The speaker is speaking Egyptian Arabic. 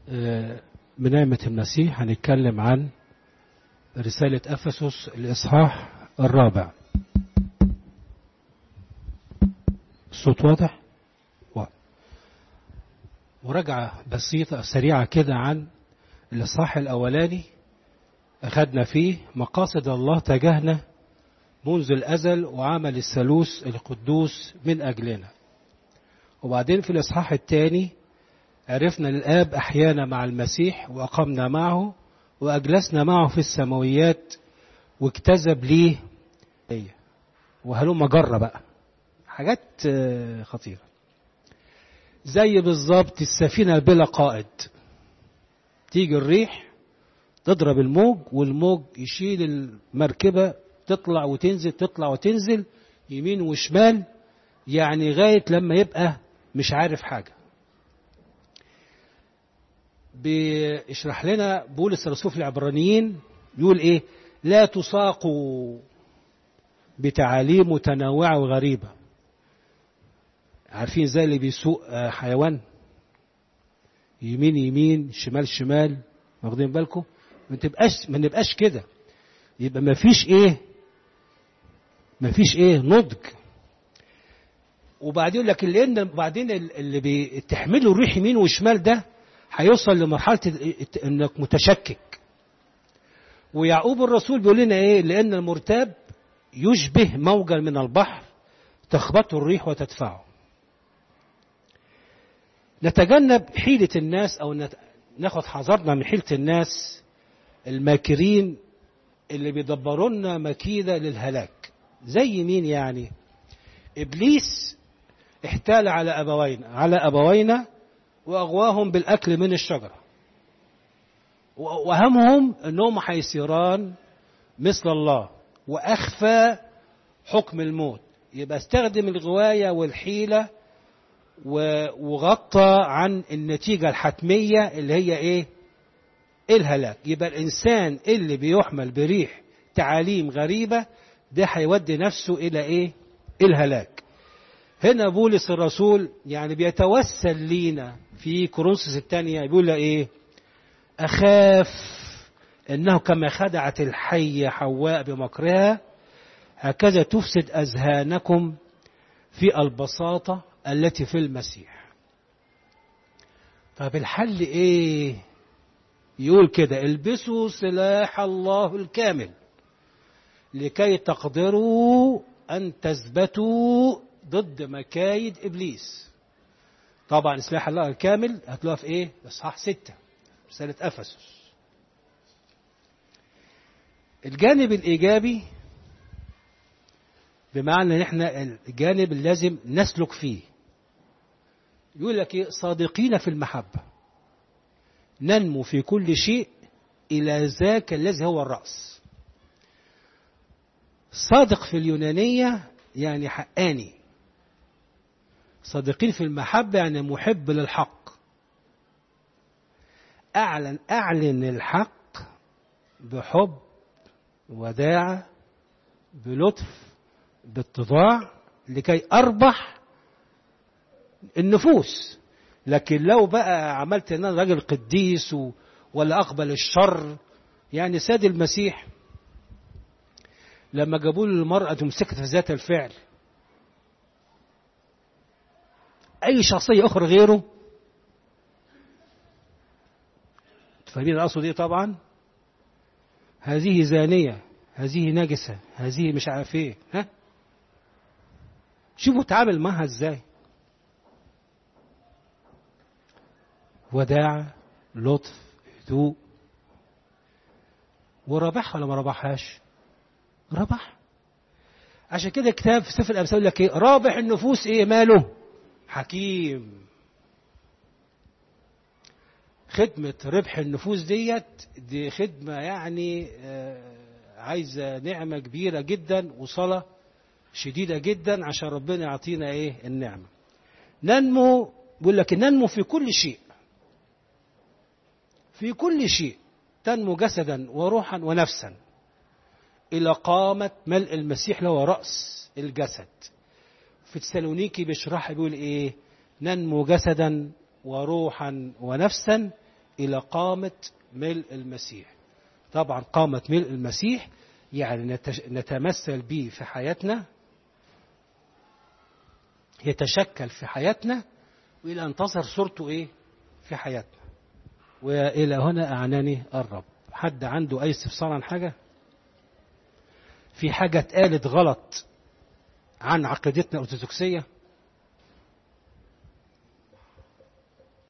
بنعمة المسيح هنتكلم عن رسالة أفسس الإصحاح الرابع الصوت واضح؟ واضح مراجعة بسيطة سريعة كده عن الإصحاح الأولاني أخذنا فيه مقاصد الله تجاهنا منذ الأزل وعمل الثالوث القدوس من أجلنا وبعدين في الإصحاح الثاني عرفنا الآب أحيانا مع المسيح وأقمنا معه وأجلسنا معه في السماويات واجتذب ليه وهلم جرة بقى حاجات خطيرة زي بالظبط السفينة بلا قائد تيجي الريح تضرب الموج والموج يشيل المركبة تطلع وتنزل تطلع وتنزل يمين وشمال يعني غاية لما يبقى مش عارف حاجة بيشرح لنا بولس الرسول في العبرانيين يقول ايه لا تساقوا بتعاليم متنوعة وغريبة عارفين زي اللي بيسوق حيوان يمين يمين شمال شمال واخدين بالكم ما تبقاش ما نبقاش كده يبقى ما فيش ايه ما فيش ايه نضج وبعدين يقول لك لان بعدين اللي بتحمله الريح يمين وشمال ده هيوصل لمرحله انك متشكك ويعقوب الرسول بيقول لنا ايه لان المرتاب يشبه موجا من البحر تخبطه الريح وتدفعه نتجنب حيلة الناس أو ناخد حذرنا من حيلة الناس الماكرين اللي بيدبروا لنا مكيدة للهلاك زي مين يعني إبليس احتال على أبوينا على أبوينا وأغواهم بالأكل من الشجرة وهمهم أنهم هيصيران مثل الله وأخفى حكم الموت يبقى استخدم الغواية والحيلة وغطى عن النتيجة الحتمية اللي هي ايه الهلاك يبقى الانسان اللي بيحمل بريح تعاليم غريبة ده هيودي نفسه الى ايه الهلاك هنا بولس الرسول يعني بيتوسل لينا في كورنثوس الثانية بيقول ايه اخاف انه كما خدعت الحية حواء بمكرها هكذا تفسد اذهانكم في البساطة التي في المسيح طب الحل ايه يقول كده البسوا سلاح الله الكامل لكي تقدروا ان تثبتوا ضد مكايد ابليس طبعا سلاح الله الكامل هتلاقوها في ايه اصحاح ستة رسالة افسس الجانب الايجابي بمعنى ان احنا الجانب اللي لازم نسلك فيه يقول لك ايه صادقين في المحبة ننمو في كل شيء إلى ذاك الذي هو الرأس صادق في اليونانية يعني حقاني صادقين في المحبة يعني محب للحق أعلن أعلن الحق بحب وداعة بلطف باتضاع لكي أربح النفوس لكن لو بقى عملت ان انا راجل قديس و... ولا اقبل الشر يعني ساد المسيح لما جابوا له المرأة مسكت في ذات الفعل أي شخصية أخرى غيره فاهمين أقصد إيه طبعا هذه زانية هذه نجسة هذه مش عارف إيه ها شوفوا تعامل معها إزاي وداع لطف هدوء وربحها ولا ما ربحهاش ربح عشان كده كتاب في سفر الامثال يقول لك ايه رابح النفوس ايه ماله حكيم خدمة ربح النفوس ديت دي خدمة يعني آه عايزة نعمة كبيرة جدا وصلاة شديدة جدا عشان ربنا يعطينا ايه النعمة ننمو بيقول لك ننمو في كل شيء في كل شيء تنمو جسدا وروحا ونفسا إلى قامة ملء المسيح له رأس الجسد في تسالونيكي بيشرح بيقول إيه ننمو جسدا وروحا ونفسا إلى قامة ملء المسيح طبعا قامة ملء المسيح يعني نتمثل به في حياتنا يتشكل في حياتنا وإلى أن تظهر صورته إيه في حياتنا وإلى هنا أعناني الرب حد عنده أي استفسار عن حاجة في حاجة اتقالت غلط عن عقيدتنا الأرثوذكسية